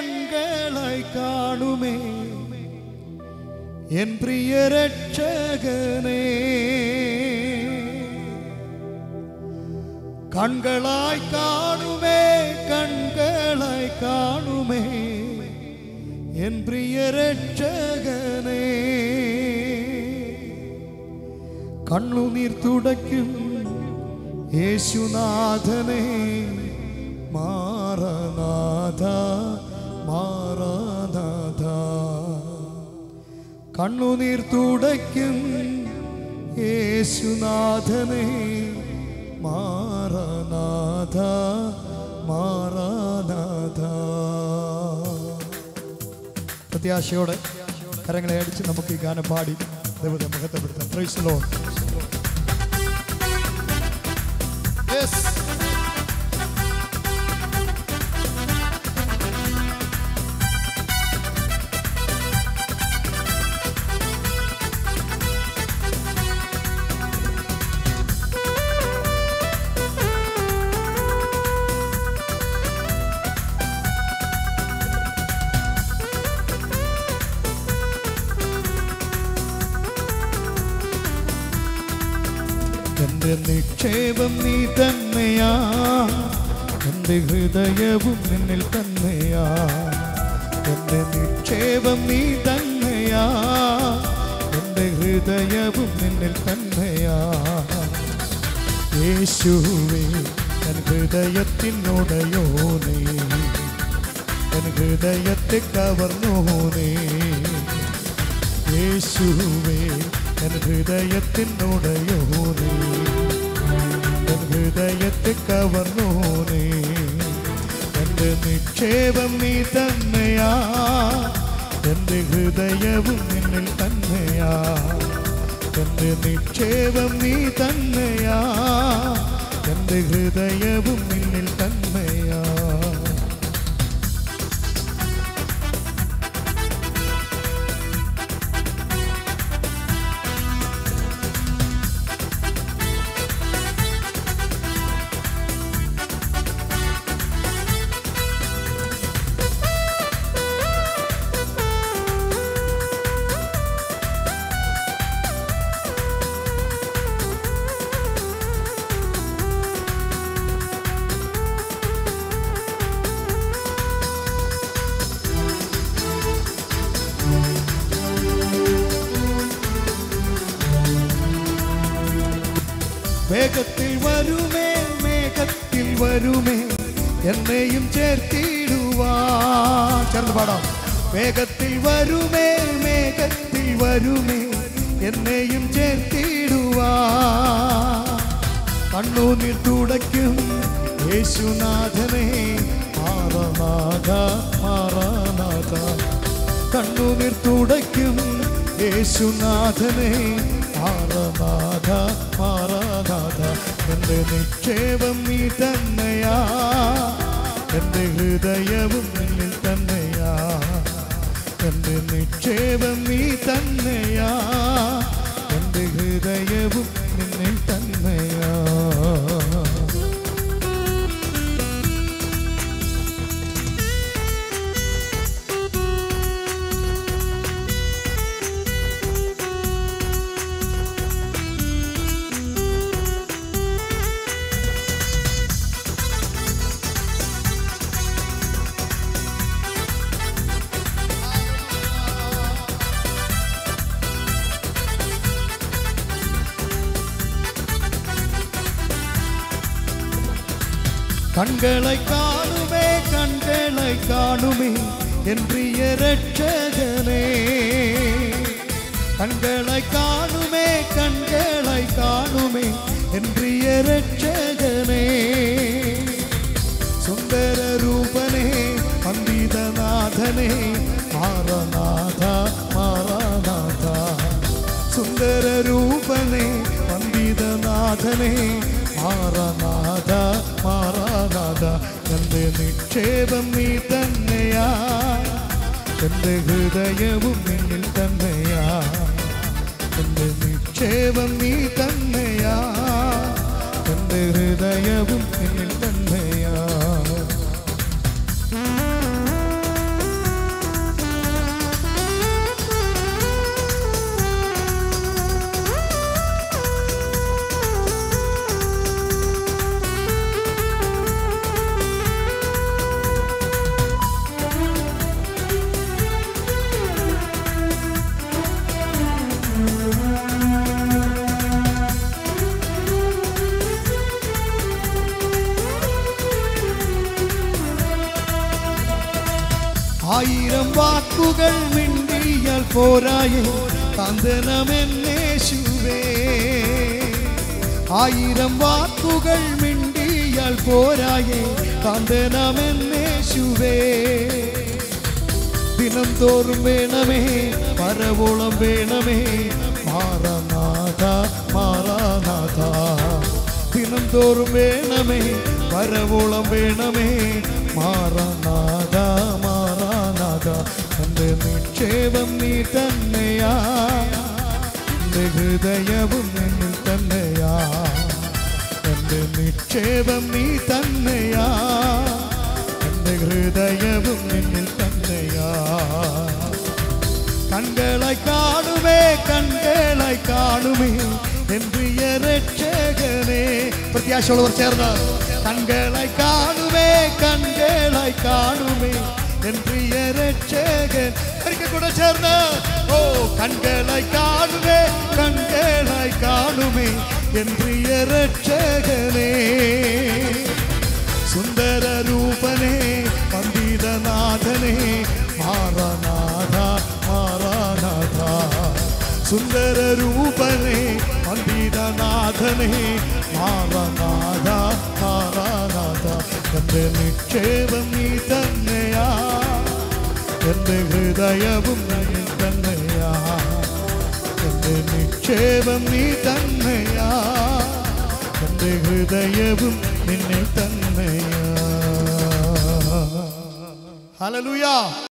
കൺകളായി കാണുമേ N പ്രിയ രക്ഷകനേ കൺകളായി കാണുമേ കൺകളായി കാണുമേ N പ്രിയ രക്ഷകനേ കണ്ണുനീർ തുടയ്ക്കും യേശുനാഥനെ Maranatha Maranatha കണ്ണുനീർ തുടയ്ക്കും യേശുനാഥനെ Maranatha Maranatha പ്രത്യാശയോടെ കരങ്ങളെ അടിച്ച് നമുക്ക് ഈ ഗാനം പാടി ദൈവത്തെ മഹത്വപ്പെടുത്താം പ്രൈസ് ലോഡ് യെസ് എന്റെ നിക്ഷേപം നീ തന്നെയാ എന്റെ ഹൃദയവും നിന്നിൽ തന്നെയാ എന്റെ നിക്ഷേപം നീ തന്നെയാ എന്റെ ഹൃദയവും നിന്നിൽ തന്നെയാ യേശുവേ എൻ ഹൃദയത്തിനുടയോനേ എൻ ഹൃദയത്തെ കവർന്നോനേ യേശുവേ എൻ ഹൃദയത്തിനുടയോനേ എൻ ഹൃദയത്തെ കവർന്നോനേ എൻ്റെ നിക്ഷേപം നീ തന്നെയാ എൻ്റെ ഹൃദയവും നിന്നിൽ തന്നെയാ എൻ്റെ നിക്ഷേപം നീ തന്നെയാ എൻ്റെ ഹൃദയവും നിന്നിൽ തന്നെയാ വേഗത്തിൽ വരുമേ മേഘത്തിൽ വരുമേ എന്നെയും ചേർത്തിടുവാ ചേർന്ന് പാടാം വേഗത്തിൽ വരുമേ മേഘത്തിൽ വരുമേ എന്നെയും ചേർത്തിടുവാ കണ്ണുനീർ തുടയ്ക്കും യേശുനാഥനെ മാറനാഥ മാറനാഥ കണ്ണുനീർ തുടയ്ക്കും യേശുനാഥനെ മാറനാഥ മാറനാഥ എൻ്റെ നിക്ഷേപം നീ തന്നെയാ എൻ്റെ ഹൃദയവും നിന്നിൽ തന്നെയാ എൻ്റെ നിക്ഷേപം നീ തന്നെയാ എൻ്റെ ഹൃദയവും നിന്നിൽ തന്നെയാ കൺകളை കാണുമേ കൺകളை കാണുമേ എൻ പ്രിയ രക്ഷകനേ കൺകളை കാണുമേ കൺകളை കാണുമേ എൻ പ്രിയ രക്ഷകനേ സുന്ദര രൂപനേ പണ്ഡിതനാഥനേ മാറനാഥ മാറനാഥ സുന്ദര രൂപനേ പണ്ഡിതനാഥനേ മാറനാഥ മാറനാഥ എൻ്റെ നിക്ഷേപം നീ തന്നെയാ എൻ്റെ ഹൃദയവും നിന്നിൽ തന്നെയാ എൻ്റെ നിക്ഷേപം നീ തന്നെയാ എൻ്റെ ഹൃദയവും നിന്നിൽ തന്നെയാ ആയിരം വാക്കുകൾ മിണ്ടിയാൽ പോരായേ കാന്തനമെന്നേശുവേ ആയിരം വാക്കുകൾ മിണ്ടിയാൽ പോരായേ കാന്തനമെന്നേശുവേ ദിനം തോറും വേണമേ പരവോളം വേണമേ മാറനാഥ മാറാനാഥ ദിനം തോറും വേണമേ പരവോളം വേണമേ മാറാനാഥ മാറാനാഥ എൻ്റെ നിക്ഷേപം നീ തന്നെയാ എൻ്റെ ഹൃദയവും നിന്നിൽ തന്നെയാ എൻ്റെ നിക്ഷേപം നീ തന്നെയാ എൻ്റെ ഹൃദയവും നിന്നിൽ തന്നെയാ കൺകളായി കാണുമേ കൺകളായി കാണുമേ എൻ പ്രിയ രക്ഷകനെ പ്രത്യാശയുള്ളവർ ചേർന്ന് കൺകളായി കാണുമേ കൺകളായി കാണുമേ എൻ പ്രിയ രക്ഷകൻ ഒരിക്കൽ കൂടെ ചേർന്ന് ഓ കൺകളായി കാണുമേ കൺകളായി കാണുമേ എൻ പ്രിയ രക്ഷകനെ സുന്ദര രൂപനെ പണ്ഡിതനാഥനെ മാറനാഥ മാറാനാഥ സുന്ദര രൂപനെ പണ്ഡിതനാഥനെ മാറനാഥ മാറാനാഥ എൻ്റെ നിക്ഷേപം നീ തന്നെയാ എൻ്റെ ഹൃദയവും നീ തന്നെയാ എൻ്റെ നിക്ഷേപം നീ തന്നെയാ എൻ്റെ ഹൃദയവും നിന്നിൽ തന്നെയാ ഹല്ലേലൂയ